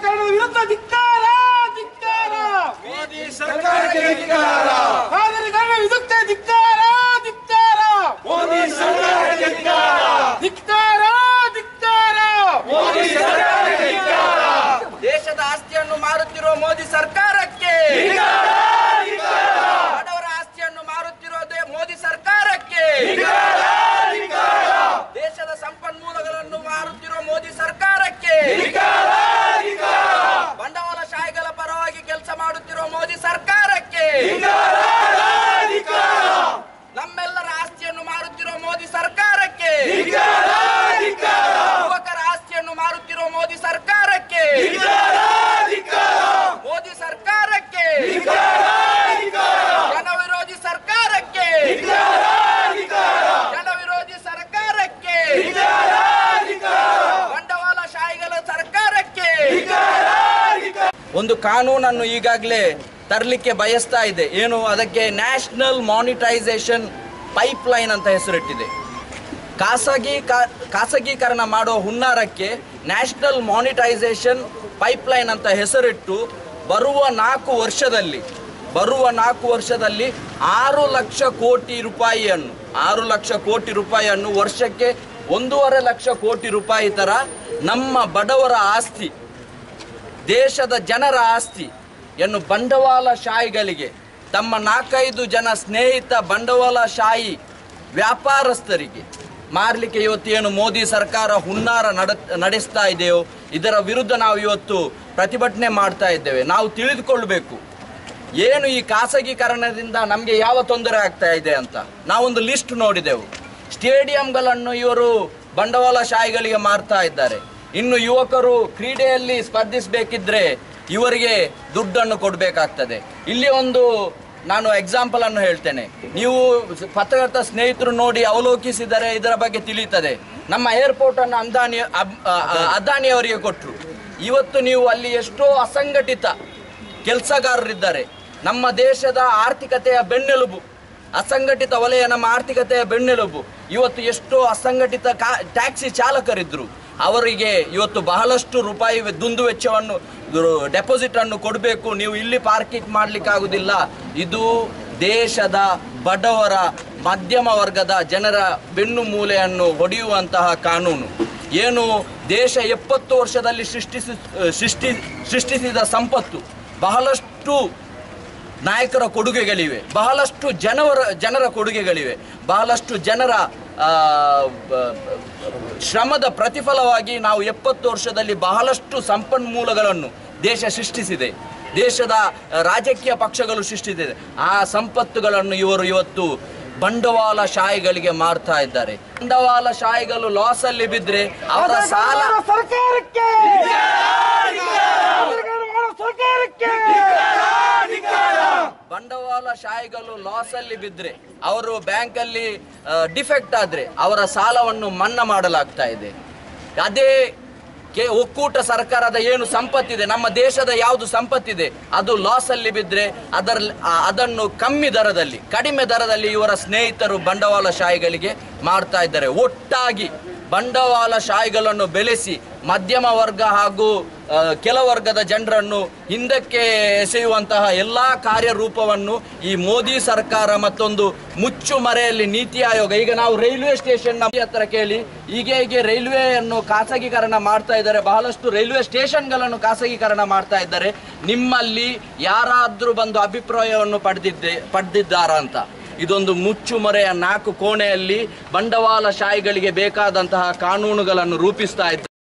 ಖಾಸಗೀಕರಣದ ವಿರುದ್ಧ ಧಿಕ್ಕಾರ ಧಿಕ್ಕಾರ ಮೋದಿ ಸರ್ಕಾರಕ್ಕೆ ಧಿಕ್ಕಾರ ಖಾಸಗೀಕರಣ ವಿರುದ್ಧ ಧಿಕ್ಕಾರ ಧಿಕ್ಕಾರ ಮೋದಿ ಸರ್ಕಾರಕ್ಕೆ ಧಿಕ್ಕಾರ ಧಿಕ್ಕಾರ ಧಿಕ್ಕಾರ ಮೋದಿ ಸರ್ಕಾರಕ್ಕೆ ಧಿಕ್ಕಾರ ದೇಶದ ಆಸ್ತಿಯನ್ನು ಮಾರುತ್ತಿರುವ ಮೋದಿ ಸರ್ಕಾರಕ್ಕೆ ಧಿಕ್ಕಾರ, ಧಿಕ್ಕಾರ, ಬಡವರ ಆಸ್ತಿಯನ್ನು ಮಾರುತ್ತಿರುವ ದೇ- ಮೋದಿ ಸರ್ಕಾರಕ್ಕೆ ಧಿಕ್ಕಾರ, ಧಿಕ್ಕಾರ, ದೇಶದ ಸಂಪನ್ಮೂಲಗಳನ್ನು ಮಾರುತ್ತಿರುವ ಮೋದಿ ಸರ್ಕಾರಕ್ಕೆ ಧಿಕ್ಕಾರ, ಧಿಕ್ಕಾರ, ಬಂಡವಾಳಶಾಹಿಗಳ ಪರವಾಗಿ ಕೆಲಸ ಮಾಡುತ್ತಿರುವ ಮೋದಿ ಸರ್ಕಾರಕ್ಕೆ ಧಿಕ್ಕಾರ, ಧಿಕ್ಕಾರ, ನಮ್ಮೆಲ್ಲರ ಆಸ್ತಿಯನ್ನು ಮಾರುತ್ತಿರುವ ಮೋದಿ ಸರ್ಕಾರಕ್ಕೆ ಧಿಕ್ಕಾರ, ಧಿಕ್ಕಾರ, ಯುವಕರ ಆಸ್ತಿಯನ್ನು ಮಾರುತ್ತಿರುವ ಮೋದಿ ಸರ್ಕಾರಕ್ಕೆ ಧಿಕ್ಕಾರ, ಧಿಕ್ಕಾರ, ಮೋದಿ ಸರ್ಕಾರಕ್ಕೆ ಧಿಕ್ಕಾರ, ಧಿಕ್ಕಾರ, ಜನ ವಿರೋಧಿ ಸರ್ಕಾರಕ್ಕೆ ಧಿಕ್ಕಾರ, ಧಿಕ್ಕಾರ, ಜನ ವಿರೋಧಿ ಸರ್ಕಾರಕ್ಕೆ ಧಿಕ್ಕಾರ, ಧಿಕ್ಕಾರ, ಬಂಡವಾಳಶಾಹಿಗಳ ಸರ್ಕಾರಕ್ಕೆ ಧಿಕ್ಕಾರ, ಧಿಕ್ಕಾರ. ಒಂದು ಕಾನೂನನ್ನು ಈಗಾಗಲೇ ತರಲಿಕ್ಕೆ ಬಯಸ್ತಾ ಇದೆ ಏನು ಅದಕ್ಕೆ ನ್ಯಾಷನಲ್ ಮಾನಿಟೈಸೇಷನ್ ಪೈಪ್ಲೈನ್ ಅಂತ ಹೆಸರಿಟ್ಟಿದೆ ಖಾಸಗಿ ಕಾ- ಖಾಸಗೀಕರಣ ಮಾಡೋ ಹುನ್ನಾರಕ್ಕೆ ನ್ಯಾಷನಲ್ ಮಾನಿಟೈಸೇಷನ್ ಪೈಪ್ಲೈನ್ ಅಂತ ಹೆಸರಿಟ್ಟು ಬರುವ ನಾಲ್ಕು ವರ್ಷದಲ್ಲಿ ಬರುವ ನಾಲ್ಕು ವರ್ಷದಲ್ಲಿ ಆರು ಲಕ್ಷ ಕೋಟಿ ರೂಪಾಯಿಯನ್ನು ಆರು ಲಕ್ಷ ಕೋಟಿ ರೂಪಾಯಿಯನ್ನು ವರ್ಷಕ್ಕೆ ಒಂದೂವರೆ ಲಕ್ಷ ಕೋಟಿ ರೂಪಾಯಿ ಥರ ನಮ್ಮ ಬಡವರ ಆಸ್ತಿ ದೇಶದ ಜನರ ಆಸ್ತಿಯನ್ನು ಬಂಡವಾಳಶಾಹಿಗಳಿಗೆ ತಮ್ಮ ನಾಲ್ಕೈದು ಜನ ಸ್ನೇಹಿತ ಬಂಡವಾಳಶಾಹಿ ವ್ಯಾಪಾರಸ್ಥರಿಗೆ ಮಾರಲಿಕ್ಕೆ ಇವತ್ತು ಏನು ಮೋದಿ ಸರ್ಕಾರ ಹುನ್ನಾರ ನಡ ನಡೆಸ್ತಾ ಇದೆಯೋ ಇದರ ವಿರುದ್ಧ ನಾವು ಇವತ್ತು ಪ್ರತಿಭಟನೆ ಮಾಡ್ತಾ ಇದ್ದೇವೆ ನಾವು ತಿಳಿದುಕೊಳ್ಬೇಕು ಏನು ಈ ಖಾಸಗೀಕರಣದಿಂದ ನಮಗೆ ಯಾವ ತೊಂದರೆ ಆಗ್ತಾ ಇದೆ ಅಂತ ನಾವೊಂದು ಲಿಸ್ಟ್ ನೋಡಿದೆವು ಸ್ಟೇಡಿಯಂಗಳನ್ನು ಇವರು ಬಂಡವಾಳಶಾಹಿಗಳಿಗೆ ಮಾರ್ತಾ ಇದ್ದಾರೆ ಇನ್ನು ಯುವಕರು ಕ್ರೀಡೆಯಲ್ಲಿ ಸ್ಪರ್ಧಿಸಬೇಕಿದ್ರೆ ಇವರಿಗೆ ದುಡ್ಡನ್ನು ಕೊಡಬೇಕಾಗ್ತದೆ ಇಲ್ಲಿ ಒಂದು ನಾನು ಎಕ್ಸಾಂಪಲ್ ಅನ್ನು ಹೇಳ್ತೇನೆ ನೀವು ಪತ್ರಕರ್ತ ಸ್ನೇಹಿತರು ನೋಡಿ ಅವಲೋಕಿಸಿದರೆ ಇದರ ಬಗ್ಗೆ ತಿಳಿಯುತ್ತದೆ ನಮ್ಮ ಏರ್ಪೋರ್ಟ್ ಅನ್ನು ಅಂದಾನಿ ಅಬ್- ಅ- ಅ- ಅದಾನಿ ಅವರಿಗೆ ಕೊಟ್ಟರು ಇವತ್ತು ನೀವು ಅಲ್ಲಿ ಎಷ್ಟೋ ಅಸಂಘಟಿತ ಕೆಲಸಗಾರರಿದ್ದಾರೆ ನಮ್ಮ ದೇಶದ ಆರ್ಥಿಕತೆಯ ಬೆನ್ನೆಲುಬು ಅಸಂಘಟಿತ ವಲಯ ನಮ್ಮ ಆರ್ಥಿಕತೆಯ ಬೆನ್ನೆಲುಬು ಇವತ್ತು ಎಷ್ಟೋ ಅಸಂಘಟಿತ ಕಾ ಟ್ಯಾಕ್ಸಿ ಚಾಲಕರಿದ್ರು ಅವರಿಗೆ ಇವತ್ತು ಬಹಳಷ್ಟು ರೂಪಾಯಿ ವೆ- ದುಂದು ವೆಚ್ಚವನ್ನು ಡೆಪಾಸಿಟ್ ಅನ್ನು ಕೊಡಬೇಕು ನೀವು ಇಲ್ಲಿ ಪಾರ್ಕಿಂಗ್ ಮಾಡ್ಲಿಕ್ಕಾಗುದಿಲ್ಲ ಇದು ದೇಶದ ಬಡವರ ಮಧ್ಯಮ ವರ್ಗದ ಜನರ ಬೆನ್ನು ಮೂಲೆಯನ್ನು ಹೊಡೆಯುವಂತಹ ಕಾನೂನು ಏನು ದೇಶ ಎಪ್ಪತ್ತು ವರ್ಷದಲ್ಲಿ ಸೃಷ್ಟಿಸಿ ಸೃಷ್ಟಿ ಸೃಷ್ಟಿಸಿದ ಸಂಪತ್ತು ಬಹಳಷ್ಟು ನಾಯಕರ ಕೊಡುಗೆಗಳಿವೆ ಬಹಳಷ್ಟು ಜನವರ ಜನರ ಕೊಡುಗೆಗಳಿವೆ ಬಹಳಷ್ಟು ಜನರ ಆ, ಬ- ಬ- ಶ್ರಮದ ಪ್ರತಿಫಲವಾಗಿ ನಾವು ಎಪ್ಪತ್ತು ವರ್ಷದಲ್ಲಿ ಬಹಳಷ್ಟು ಸಂಪನ್ಮೂಲಗಳನ್ನು ದೇಶ ಸೃಷ್ಟಿಸಿದೆ ದೇಶದ ರಾಜಕೀಯ ಪಕ್ಷಗಳು ಸೃಷ್ಟಿಸಿದೆ ಆ ಸಂಪತ್ತುಗಳನ್ನು ಇವರು ಇವತ್ತು ಬಂಡವಾಳಶಾಹಿಗಳಿಗೆ ಮಾರ್ತಾ ಇದ್ದಾರೆ ಬಂಡವಾಳಶಾಹಿಗಳು ಲಾಸ್ ಅಲ್ಲಿ ಬಿದ್ರೆ ಅವರ ಸಾಲ ಸರ್ಕಾರಕ್ಕೆ ಖಾಸಗೀಕರಣ ಮಾಡೋ ಸರ್ಕಾರಕ್ಕೆ ಬಂಡವಾಳಶಾಹಿಗಳು ಲಾಸ್ ಅಲ್ಲಿ ಬಿದ್ರೆ ಅವರು ಬ್ಯಾಂಕ್ ಅಲ್ಲಿ ಡಿಫೆಕ್ಟ್ ಆದ್ರೆ ಅವರ ಸಾಲವನ್ನು ಮನ್ನಾ ಮಾಡಲಾಗ್ತಾ ಇದೆ ಅದೇ ಕೆ ಒಕ್ಕೂಟ ಸರ್ಕಾರದ ಏನು ಸಂಪತ್ತಿದೆ ನಮ್ಮ ದೇಶದ ಯಾವುದು ಸಂಪತ್ತಿದೆ ಅದು ಲಾಸ್ ಅಲ್ಲಿ ಬಿದ್ರೆ ಅದರ ಅದನ್ನು ಕಮ್ಮಿ ದರದಲ್ಲಿ ಕಡಿಮೆ ದರದಲ್ಲಿ ಇವರ ಸ್ನೇಹಿತರು ಬಂಡವಾಳಶಾಹಿಗಳಿಗೆ ಮಾಡ್ತಾ ಇದ್ದಾರೆ ಒಟ್ಟಾಗಿ ಬಂಡವಾಳಶಾಹಿಗಳನ್ನು ಬೆಳೆಸಿ ಮಧ್ಯಮ ವರ್ಗ ಹಾಗೂ ಆ, ಕೆಲ ವರ್ಗದ ಜನರನ್ನು ಹಿಂದಕ್ಕೆ ಎಸೆಯುವಂತಹ ಎಲ್ಲ ಕಾರ್ಯರೂಪವನ್ನು ಈ ಮೋದಿ ಸರ್ಕಾರ ಮತ್ತೊಂದು ಮುಚ್ಚುಮರೆಯಲ್ಲಿ ನೀತಿ ಆಯೋಗ ಈಗ ನಾವು ರೈಲ್ವೆ ಸ್ಟೇಷನ್ ಹತ್ರ ಕೇಳಿ ಈಗ ಹೀಗೆ ರೈಲ್ವೆಯನ್ನು ಖಾಸಗೀಕರಣ ಮಾಡ್ತಾ ಇದ್ದಾರೆ ಬಹಳಷ್ಟು ರೈಲ್ವೆ ಸ್ಟೇಷನ್ಗಳನ್ನು ಖಾಸಗೀಕರಣ ಮಾಡ್ತಾ ಇದ್ದಾರೆ ನಿಮ್ಮಲ್ಲಿ ಯಾರಾದ್ರೂ ಬಂದು ಅಭಿಪ್ರಾಯವನ್ನು ಪಡೆದಿದ್ದೆ ಪಡೆದಿದ್ದಾರಾ ಅಂತ ಇದೊಂದು ಮುಚ್ಚುಮರೆಯ ನಾಲ್ಕು ಕೋಣೆಯಲ್ಲಿ ಬಂಡವಾಳಶಾಹಿಗಳಿಗೆ ಬೇಕಾದಂತಹ ಕಾನೂನುಗಳನ್ನು ರೂಪಿಸ್ತಾ ಇದ್ದಾರೆ